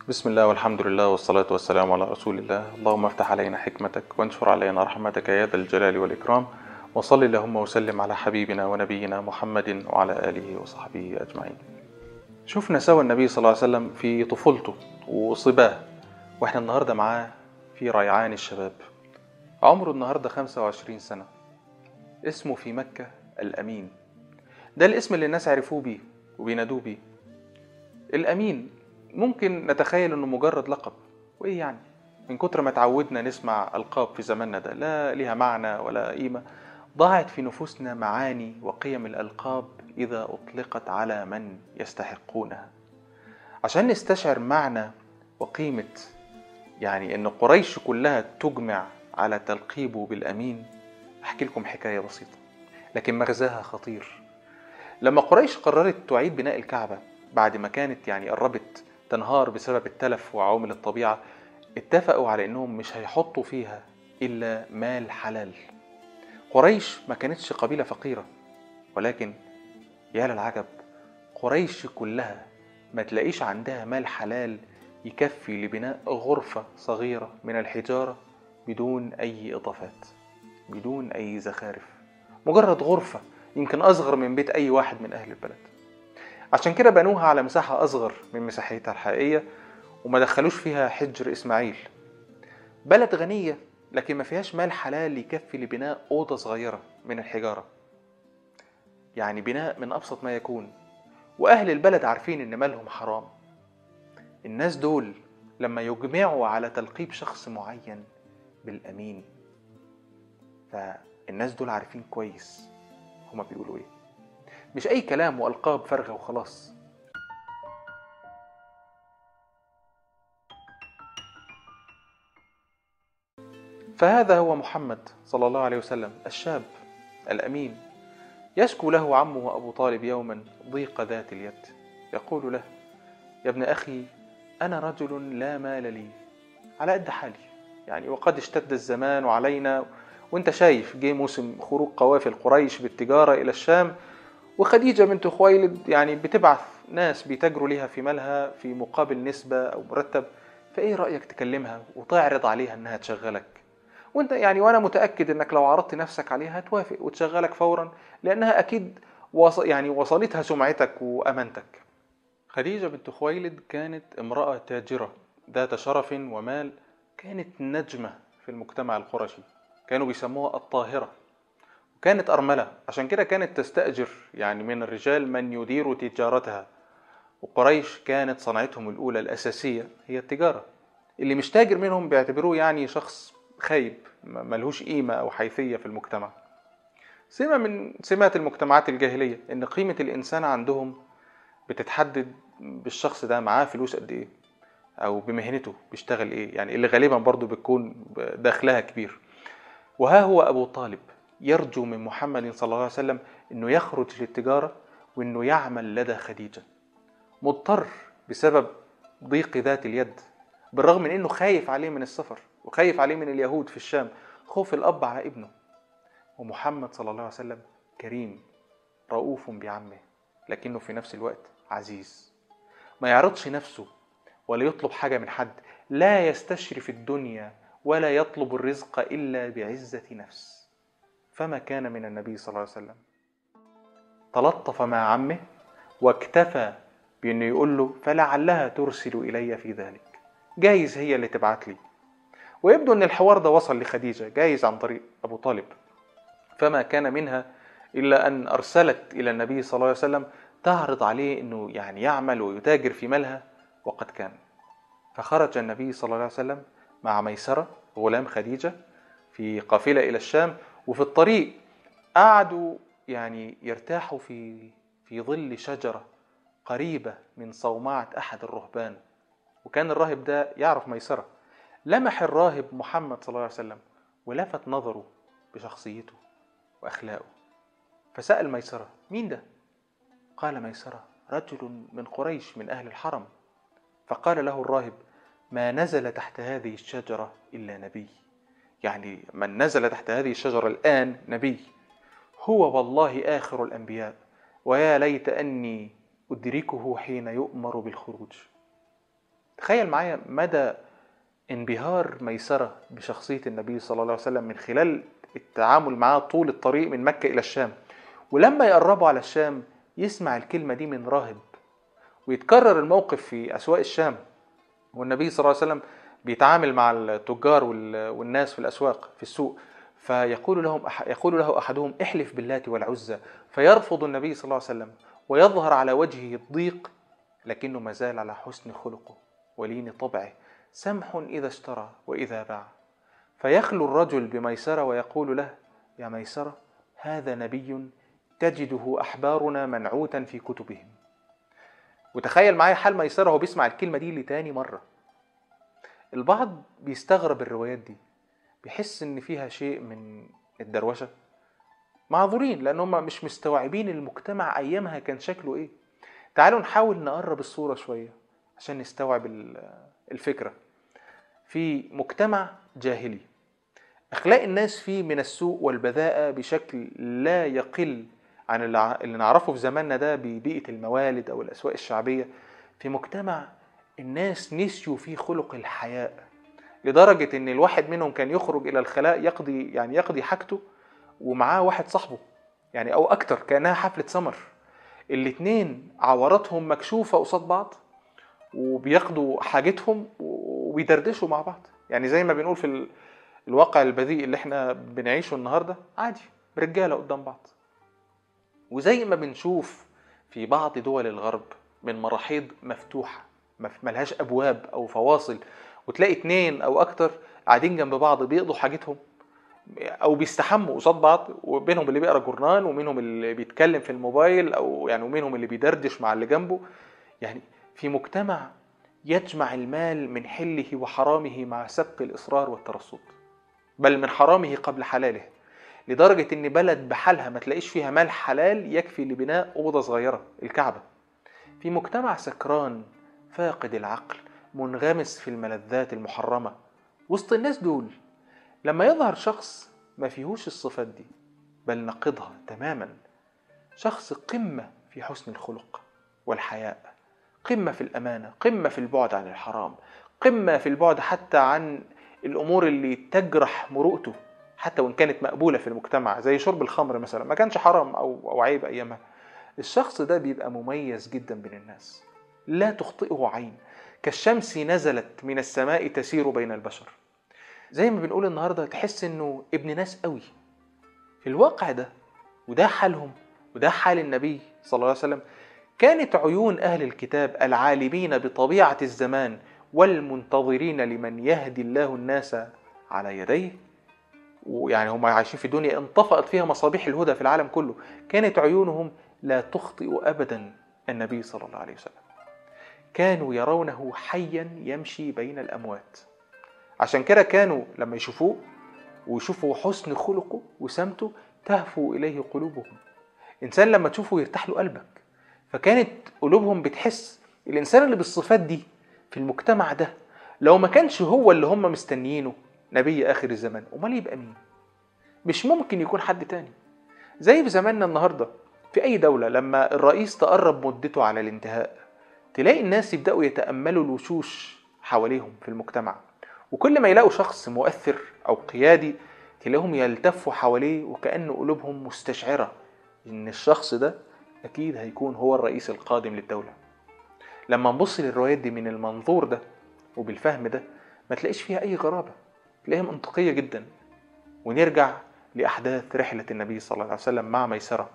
بسم الله والحمد لله والصلاة والسلام على رسول الله اللهم افتح علينا حكمتك وانشر علينا رحمتك يا ذا الجلال والإكرام وصل اللهم وسلم على حبيبنا ونبينا محمد وعلى آله وصحبه أجمعين شفنا سوا النبي صلى الله عليه وسلم في طفولته وصباه واحنا النهاردة معاه في ريعان الشباب عمره النهاردة 25 سنة اسمه في مكة الأمين ده الاسم اللي الناس عرفوه بيه وبينادوه بيه الأمين ممكن نتخيل انه مجرد لقب وايه يعني من كتر ما تعودنا نسمع القاب في زماننا ده لا ليها معنى ولا قيمه ضاعت في نفوسنا معاني وقيم الالقاب اذا اطلقت على من يستحقونها عشان نستشعر معنى وقيمه يعني ان قريش كلها تجمع على تلقيبه بالامين احكي لكم حكايه بسيطه لكن مغزاها خطير لما قريش قررت تعيد بناء الكعبه بعد ما كانت يعني قربت تنهار بسبب التلف وعوامل الطبيعة اتفقوا على انهم مش هيحطوا فيها الا مال حلال قريش ما كانتش قبيلة فقيرة ولكن يا للعجب قريش كلها ما تلاقيش عندها مال حلال يكفي لبناء غرفة صغيرة من الحجارة بدون أي إضافات بدون أي زخارف مجرد غرفة يمكن أصغر من بيت أي واحد من أهل البلد عشان كده بنوها على مساحة أصغر من مساحتها الحقيقية وما دخلوش فيها حجر إسماعيل بلد غنية لكن ما فيهاش مال حلال يكفي لبناء أوضة صغيرة من الحجارة يعني بناء من أبسط ما يكون وأهل البلد عارفين إن مالهم حرام الناس دول لما يجمعوا على تلقيب شخص معين بالأمين فالناس دول عارفين كويس هما بيقولوا إيه مش أي كلام وألقاب فارغة وخلاص فهذا هو محمد صلى الله عليه وسلم الشاب الأمين يشكو له عمه أبو طالب يوما ضيق ذات اليد يقول له يا ابن أخي أنا رجل لا مال لي على قد حالي يعني وقد اشتد الزمان علينا وانت شايف جه موسم خروج قوافل قريش بالتجارة إلى الشام وخديجة بنت خويلد يعني بتبعث ناس بيتاجروا ليها في مالها في مقابل نسبة أو مرتب فإيه رأيك تكلمها وتعرض عليها إنها تشغلك وانت يعني وانا متاكد انك لو عرضت نفسك عليها هتوافق وتشغلك فورا لانها اكيد وص... يعني وصلتها سمعتك وامانتك خديجه بنت خويلد كانت امراه تاجره ذات شرف ومال كانت نجمه في المجتمع القرشي كانوا بيسموها الطاهره وكانت ارمله عشان كده كانت تستاجر يعني من الرجال من يدير تجارتها وقريش كانت صنعتهم الاولى الاساسيه هي التجاره اللي مش تاجر منهم بيعتبروه يعني شخص خايب ملهوش قيمة أو حيثية في المجتمع سمة من سمات المجتمعات الجاهلية إن قيمة الإنسان عندهم بتتحدد بالشخص ده معاه فلوس قد إيه أو بمهنته بيشتغل إيه يعني اللي غالبا برضو بتكون دخلها كبير وها هو أبو طالب يرجو من محمد صلى الله عليه وسلم إنه يخرج للتجارة وإنه يعمل لدى خديجة مضطر بسبب ضيق ذات اليد بالرغم من إنه خايف عليه من السفر وخايف عليه من اليهود في الشام خوف الأب على ابنه ومحمد صلى الله عليه وسلم كريم رؤوف بعمه لكنه في نفس الوقت عزيز ما يعرضش نفسه ولا يطلب حاجة من حد لا يستشري في الدنيا ولا يطلب الرزق إلا بعزة نفس فما كان من النبي صلى الله عليه وسلم تلطف مع عمه واكتفى بأنه يقول له فلعلها ترسل إلي في ذلك جايز هي اللي تبعت لي ويبدو ان الحوار ده وصل لخديجه جايز عن طريق ابو طالب فما كان منها الا ان ارسلت الى النبي صلى الله عليه وسلم تعرض عليه انه يعني يعمل ويتاجر في مالها وقد كان فخرج النبي صلى الله عليه وسلم مع ميسره غلام خديجه في قافله الى الشام وفي الطريق قعدوا يعني يرتاحوا في في ظل شجره قريبه من صومعه احد الرهبان وكان الراهب ده يعرف ميسره لمح الراهب محمد صلى الله عليه وسلم ولفت نظره بشخصيته واخلاقه فسال ميسره مين ده قال ميسره رجل من قريش من اهل الحرم فقال له الراهب ما نزل تحت هذه الشجره الا نبي يعني من نزل تحت هذه الشجره الان نبي هو والله اخر الانبياء ويا ليت اني ادركه حين يؤمر بالخروج تخيل معايا مدى انبهار ميسرة بشخصية النبي صلى الله عليه وسلم من خلال التعامل معاه طول الطريق من مكة إلى الشام ولما يقربوا على الشام يسمع الكلمة دي من راهب ويتكرر الموقف في أسواق الشام والنبي صلى الله عليه وسلم بيتعامل مع التجار والناس في الأسواق في السوق فيقول لهم يقول له أحدهم احلف باللات والعزى فيرفض النبي صلى الله عليه وسلم ويظهر على وجهه الضيق لكنه ما زال على حسن خلقه ولين طبعه سمح إذا اشترى وإذا باع فيخلو الرجل بميسرة ويقول له يا ميسرة هذا نبي تجده أحبارنا منعوتا في كتبهم وتخيل معايا حال ميسرة هو بيسمع الكلمة دي لتاني مرة البعض بيستغرب الروايات دي بيحس ان فيها شيء من الدروشة معذورين لان هم مش مستوعبين المجتمع ايامها كان شكله ايه تعالوا نحاول نقرب الصورة شوية عشان نستوعب الفكرة في مجتمع جاهلي أخلاق الناس فيه من السوء والبذاءة بشكل لا يقل عن اللي نعرفه في زماننا ده ببيئة الموالد أو الأسواق الشعبية في مجتمع الناس نسيوا فيه خلق الحياء لدرجة إن الواحد منهم كان يخرج إلى الخلاء يقضي يعني يقضي حاجته ومعاه واحد صاحبه يعني أو أكتر كأنها حفلة سمر الاتنين عوراتهم مكشوفة قصاد بعض وبياخدوا حاجتهم وبيدردشوا مع بعض يعني زي ما بنقول في الواقع البذيء اللي احنا بنعيشه النهارده عادي رجاله قدام بعض وزي ما بنشوف في بعض دول الغرب من مراحيض مفتوحه ملهاش ابواب او فواصل وتلاقي اتنين او اكتر قاعدين جنب بعض بيقضوا حاجتهم او بيستحموا قصاد بعض وبينهم اللي بيقرا جورنال ومنهم اللي بيتكلم في الموبايل او يعني ومنهم اللي بيدردش مع اللي جنبه يعني في مجتمع يجمع المال من حله وحرامه مع سبق الاصرار والترصد بل من حرامه قبل حلاله لدرجة إن بلد بحالها ما تلاقيش فيها مال حلال يكفي لبناء أوضة صغيرة الكعبة في مجتمع سكران فاقد العقل منغمس في الملذات المحرمة وسط الناس دول لما يظهر شخص ما فيهوش الصفات دي بل نقضها تماما شخص قمة في حسن الخلق والحياء قمة في الأمانة قمة في البعد عن الحرام قمة في البعد حتى عن الأمور اللي تجرح مروءته حتى وإن كانت مقبولة في المجتمع زي شرب الخمر مثلا ما كانش حرام أو, أو عيب أيامها الشخص ده بيبقى مميز جدا بين الناس لا تخطئه عين كالشمس نزلت من السماء تسير بين البشر زي ما بنقول النهارده تحس انه ابن ناس قوي في الواقع ده وده حالهم وده حال النبي صلى الله عليه وسلم كانت عيون اهل الكتاب العالمين بطبيعه الزمان والمنتظرين لمن يهدي الله الناس على يديه ويعني هم عايشين في الدنيا انطفأت فيها مصابيح الهدى في العالم كله كانت عيونهم لا تخطئ أبدا النبي صلى الله عليه وسلم كانوا يرونه حيا يمشي بين الأموات عشان كده كانوا لما يشوفوه ويشوفوا حسن خلقه وسمته تهفو إليه قلوبهم إنسان لما تشوفه يرتاح له قلبك فكانت قلوبهم بتحس الإنسان اللي بالصفات دي في المجتمع ده لو ما كانش هو اللي هم مستنيينه نبي آخر الزمان أمال يبقى مين؟ مش ممكن يكون حد تاني زي في زماننا النهارده في أي دولة لما الرئيس تقرب مدته على الانتهاء تلاقي الناس يبدأوا يتأملوا الوشوش حواليهم في المجتمع وكل ما يلاقوا شخص مؤثر أو قيادي تلاقيهم يلتفوا حواليه وكأن قلوبهم مستشعرة إن الشخص ده أكيد هيكون هو الرئيس القادم للدولة لما نبص للروايات دي من المنظور ده وبالفهم ده ما تلاقيش فيها أي غرابة تلاقيها منطقية جدا ونرجع لأحداث رحلة النبي صلى الله عليه وسلم مع ميسرة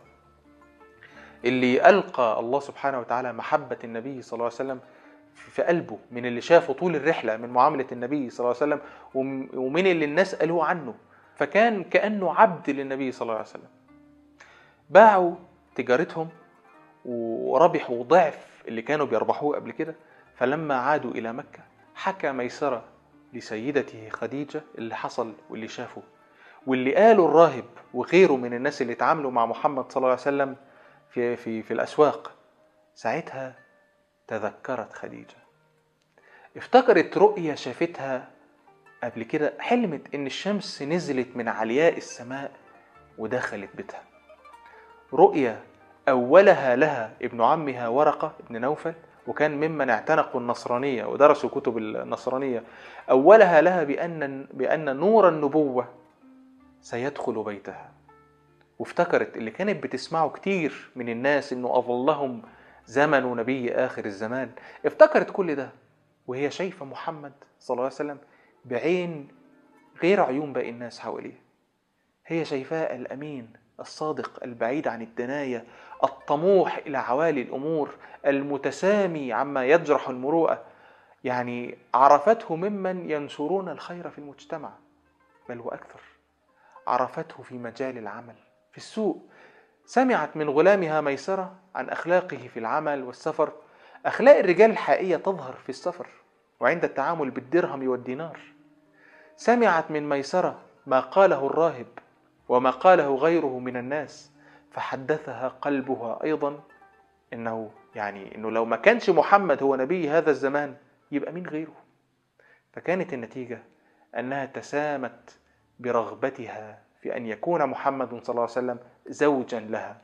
اللي ألقى الله سبحانه وتعالى محبة النبي صلى الله عليه وسلم في قلبه من اللي شافه طول الرحلة من معاملة النبي صلى الله عليه وسلم ومن اللي الناس قالوه عنه فكان كأنه عبد للنبي صلى الله عليه وسلم باعوا تجارتهم وربحوا ضعف اللي كانوا بيربحوه قبل كده فلما عادوا إلى مكة حكى ميسرة لسيدته خديجة اللي حصل واللي شافه واللي قاله الراهب وغيره من الناس اللي اتعاملوا مع محمد صلى الله عليه وسلم في في في الأسواق ساعتها تذكرت خديجة افتكرت رؤية شافتها قبل كده حلمت إن الشمس نزلت من علياء السماء ودخلت بيتها رؤية أولها لها ابن عمها ورقة ابن نوفل وكان ممن اعتنقوا النصرانية ودرسوا كتب النصرانية أولها لها بأن بأن نور النبوة سيدخل بيتها وافتكرت اللي كانت بتسمعه كتير من الناس انه اظلهم زمن نبي اخر الزمان افتكرت كل ده وهي شايفه محمد صلى الله عليه وسلم بعين غير عيون باقي الناس حواليه هي شايفاه الامين الصادق البعيد عن الدنايا الطموح الى عوالي الامور المتسامي عما يجرح المروءه يعني عرفته ممن ينشرون الخير في المجتمع بل واكثر عرفته في مجال العمل في السوق سمعت من غلامها ميسرة عن أخلاقه في العمل والسفر أخلاق الرجال الحقيقية تظهر في السفر وعند التعامل بالدرهم والدينار سمعت من ميسرة ما قاله الراهب وما قاله غيره من الناس فحدثها قلبها أيضا إنه يعني إنه لو ما كانش محمد هو نبي هذا الزمان يبقى مين غيره فكانت النتيجة أنها تسامت برغبتها في أن يكون محمد صلى الله عليه وسلم زوجا لها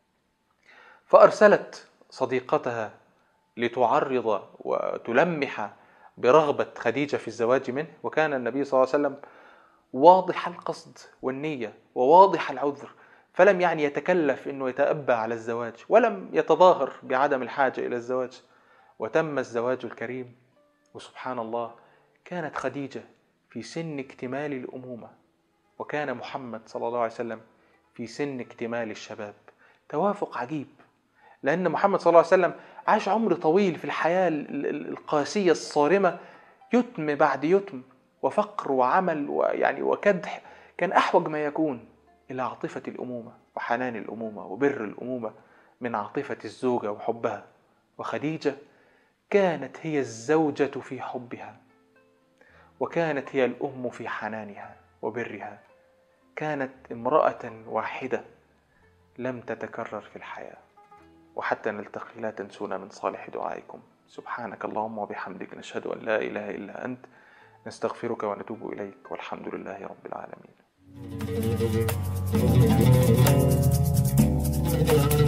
فأرسلت صديقتها لتعرض وتلمح برغبة خديجة في الزواج منه وكان النبي صلى الله عليه وسلم واضح القصد والنية وواضح العذر فلم يعني يتكلف انه يتأبى على الزواج ولم يتظاهر بعدم الحاجة الى الزواج وتم الزواج الكريم وسبحان الله كانت خديجة في سن اكتمال الأمومة وكان محمد صلى الله عليه وسلم في سن اكتمال الشباب توافق عجيب لأن محمد صلى الله عليه وسلم عاش عمر طويل في الحياة القاسية الصارمة يتم بعد يتم وفقر وعمل ويعني وكدح كان أحوج ما يكون إلى عاطفة الأمومة وحنان الأمومة وبر الأمومة من عاطفة الزوجة وحبها وخديجة كانت هي الزوجة في حبها وكانت هي الأم في حنانها وبرها كانت امرأة واحدة لم تتكرر في الحياة وحتى نلتقي لا تنسونا من صالح دعائكم سبحانك اللهم وبحمدك نشهد أن لا إله إلا أنت نستغفرك ونتوب إليك والحمد لله رب العالمين